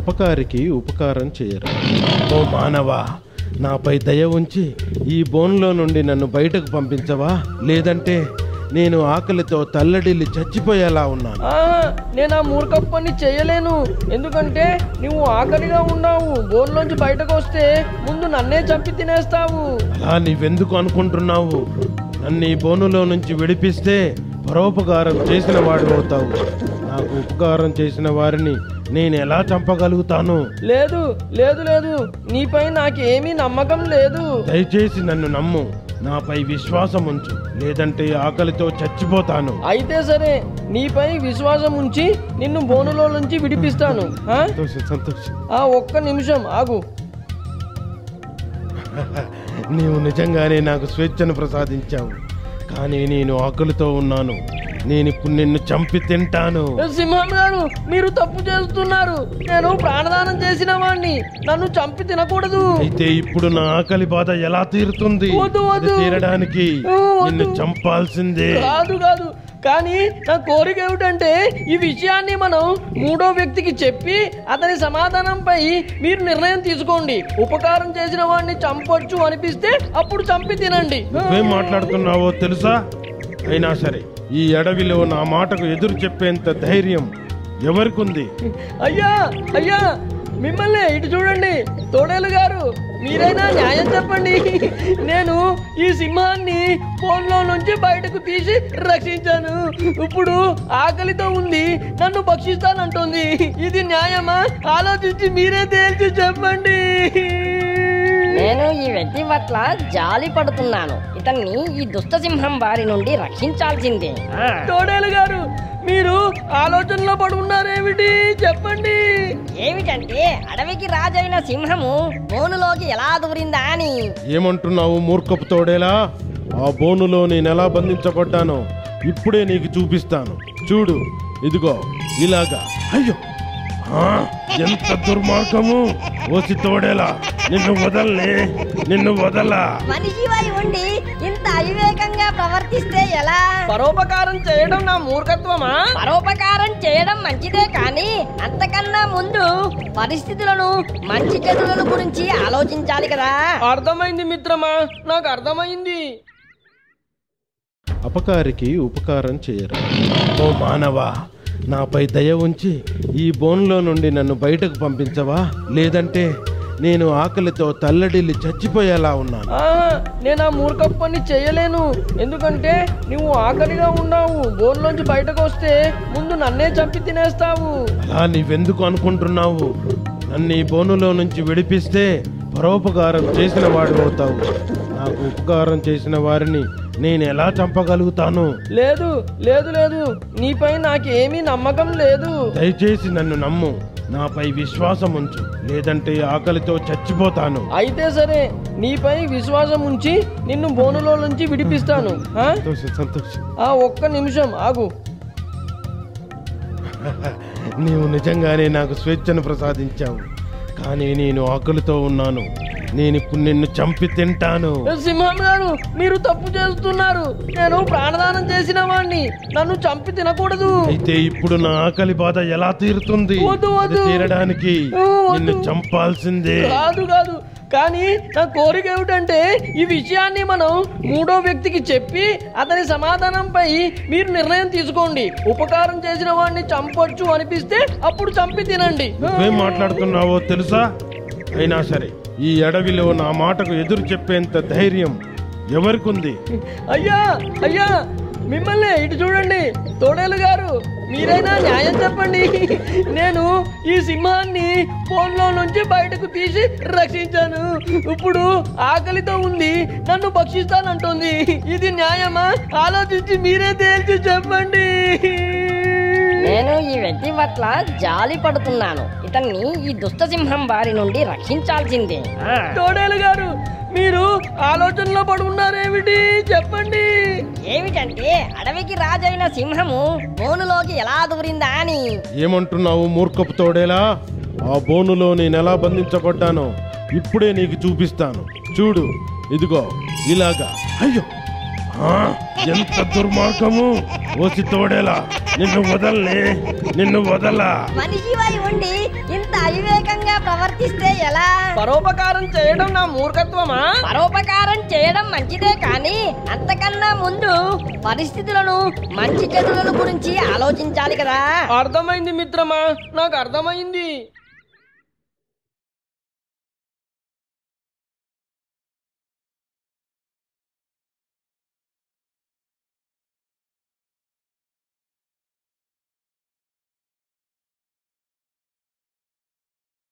అపకారికి ఉపకారం చేయరు ఓ మానవా నాపై దయ ఉంచి ఈ బోన్లో నుండి నన్ను బయటకు పంపించవా లేదంటే నేను ఆకలితో తల్లడిల్లి చచ్చిపోయేలా ఉన్నాను ఆ, నేను ఆ మూర్ఖపు పని చేయలేను ఎందుకంటే నువ్వు ఆకలిగా ఉన్నావు బోన్లోంచి బయటకు వస్తే ముందు నన్నే చంపి తినేస్తావు అలా నీవెందుకు అనుకుంటున్నావు నన్ను ఈ బోనులో నుంచి విడిపిస్తే పరోపకారం చేసిన వాడు అవుతావు నాకు ఉపకారం చేసిన వారిని నేను ఎలా చంపగలుగుతాను లేదు లేదు లేదు నీపై నాకేమీ నమ్మకం లేదు దయచేసి నన్ను నమ్ము నాపై విశ్వాసం ఉంచు లేదంటే ఆకలితో చచ్చిపోతాను అయితే సరే నీపై విశ్వాసం ఉంచి నిన్ను బోనులో నుంచి విడిపిస్తాను ఆ? సంతోషం సంతోషం ఆ ఒక్క నిమిషం ఆగు నీవు నిజంగానే నాకు స్వేచ్ఛను ప్రసాదించావు కానీ నేను ఆకలితో ఉన్నాను నేను ఇప్పుడు నిన్ను చంపి తింటాను సింహం గారు మీరు తప్పు చేస్తున్నారు నేను ప్రాణదానం చేసిన వాణ్ణి నన్ను చంపి తినకూడదు అయితే ఇప్పుడు నా ఆకలి బాధ ఎలా తీరుతుంది వద్దు, అది వద్దు. తీరడానికి ఓ, వద్దు. నిన్ను చంపాల్సిందే కాదు కాదు కానీ నా కోరిక ఏమిటంటే ఈ విషయాన్ని మనం మూడో వ్యక్తికి చెప్పి అతని సమాధానంపై మీరు నిర్ణయం తీసుకోండి ఉపకారం చేసిన వాడిని చంపొచ్చు అనిపిస్తే అప్పుడు చంపి తినండి నువ్వేం మాట్లాడుతున్నావో తెలుసా అయినా సరే ఈ అడవిలో నా మాటకు ఎదురు చెప్పేంత ధైర్యం ఎవరికుంది అయ్యా అయ్యా మిమ్మల్ని ఇటు చూడండి తోడేలు గారు మీరైనా న్యాయం చెప్పండి నేను ఈ సింహాన్ని ఫోన్లో నుంచి బయటకు తీసి రక్షించాను ఇప్పుడు ఆకలితో ఉంది నన్ను భక్షిస్తానంటుంది ఇది న్యాయమా ఆలోచించి మీరే తేల్చి చెప్పండి నేను ఈ వ్యక్తి పట్ల జాలి పడుతున్నాను ఇతన్ని ఈ దుష్ట సింహం బారి నుండి రక్షించాల్సిందే ఆ, తోడేలు గారు మీరు ఆలోచనలో పడి ఉన్నారేమిటి చెప్పండి ఏమిటంటే అడవికి రాజైన సింహము బోనులోకి ఎలా దూరిందా అని ఏమంటున్నావు మూర్ఖపు తోడేలా ఆ బోనులో నేను ఎలా బంధించబడ్డానో ఇప్పుడే నీకు చూపిస్తాను చూడు ఇదిగో ఇలాగా అయ్యో ఆ, ఎంత దుర్మార్గము ఓసి తోడేలా నిన్ను వదలనే నిన్ను వదలా మనిషివై ఉండి ఇంత అవివేకంగా ప్రవర్తిస్తే ఎలా పరోపకారం చేయడం నా మూర్ఖత్వమా పరోపకారం చేయడం మంచిదే కానీ అంతకన్నా ముందు పరిస్థితులను మంచి చెడులను గురించి ఆలోచించాలి కదా అర్థమైంది మిత్రమా నాకు అర్థమైంది అపకారికి ఉపకారం చేయరు ఓ మానవా నాపై దయ ఉంచి ఈ బోన్లో నుండి నన్ను బయటకు పంపించవా లేదంటే నేను ఆకలితో తల్లడిల్లి చచ్చిపోయేలా ఉన్నాను ఆ, నేను ఆ మూర్ఖపు పని చేయలేను ఎందుకంటే నువ్వు ఆకలిగా ఉన్నావు బోన్లోంచి బయటకు వస్తే ముందు నన్నే చంపి తినేస్తావు అలా నీవెందుకు అనుకుంటున్నావు నన్ను ఈ బోనులో నుంచి విడిపిస్తే పరోపకారం చేసిన వాడు అవుతావు నాకు ఉపకారం చేసిన వారిని నేను ఎలా చంపగలుగుతాను లేదు లేదు లేదు నీపై నాకేమీ నమ్మకం లేదు దయచేసి నన్ను నమ్ము నాపై విశ్వాసం ఉంచు లేదంటే ఆకలితో చచ్చిపోతాను అయితే సరే నీపై విశ్వాసం ఉంచి నిన్ను బోనులో నుంచి విడిపిస్తాను ఆ? సంతోషం సంతోషం ఆ ఒక్క నిమిషం ఆగు నీవు నిజంగానే నాకు స్వేచ్ఛను ప్రసాదించావు కానీ నేను ఆకలితో ఉన్నాను నేను ఇప్పుడు నిన్ను చంపి తింటాను సింహం గారు మీరు తప్పు చేస్తున్నారు నేను ప్రాణదానం చేసిన వాణ్ణి నన్ను చంపి తినకూడదు అయితే ఇప్పుడు నా ఆకలి బాధ ఎలా తీరుతుంది వద్దు, వద్దు. అది తీరడానికి ఓ, వద్దు. నిన్ను చంపాల్సిందే కాదు కాదు కానీ నా కోరిక ఏమిటంటే ఈ విషయాన్ని మనం మూడో వ్యక్తికి చెప్పి అతని సమాధానంపై మీరు నిర్ణయం తీసుకోండి ఉపకారం చేసిన వాడిని చంపొచ్చు అనిపిస్తే అప్పుడు చంపి తినండి నువ్వేం మాట్లాడుతున్నావో తెలుసా అయినా సరే ఈ అడవిలో నా మాటకు ఎదురు చెప్పేంత ధైర్యం ఎవరికుంది అయ్యా అయ్యా మిమ్మల్ని ఇటు చూడండి తోడేలు గారు మీరైనా న్యాయం చెప్పండి నేను ఈ సింహాన్ని ఫోన్లో నుంచి బయటకు తీసి రక్షించాను ఇప్పుడు ఆకలితో ఉంది నన్ను భక్షిస్తానంటుంది ఇది న్యాయమా ఆలోచించి మీరే తేల్చి చెప్పండి నేను ఈ వ్యక్తి పట్ల జాలి పడుతున్నాను ఇతన్ని ఈ దుష్ట సింహం బారి నుండి రక్షించాల్సిందే ఆ, తోడేలు గారు మీరు ఆలోచనలో పడి ఉన్నారేమిటి చెప్పండి ఏమిటంటే అడవికి రాజైన సింహము బోనులోకి ఎలా దూరిందా అని ఏమంటున్నావు మూర్ఖపు తోడేలా ఆ బోనులో నేను ఎలా బంధించబడ్డానో ఇప్పుడే నీకు చూపిస్తాను చూడు ఇదిగో ఇలాగా అయ్యో ఆ, ఎంత దుర్మార్గము ఓసి తోడేలా నిన్ను వదలనే నిన్ను వదలా మనిషివై ఉండి ఇంత అవివేకంగా ప్రవర్తిస్తే ఎలా పరోపకారం చేయడం నా మూర్ఖత్వమా పరోపకారం చేయడం మంచిదే కానీ అంతకన్నా ముందు పరిస్థితులను మంచి చెడులను గురించి ఆలోచించాలి కదా అర్థమైంది మిత్రమా నాకు అర్థమైంది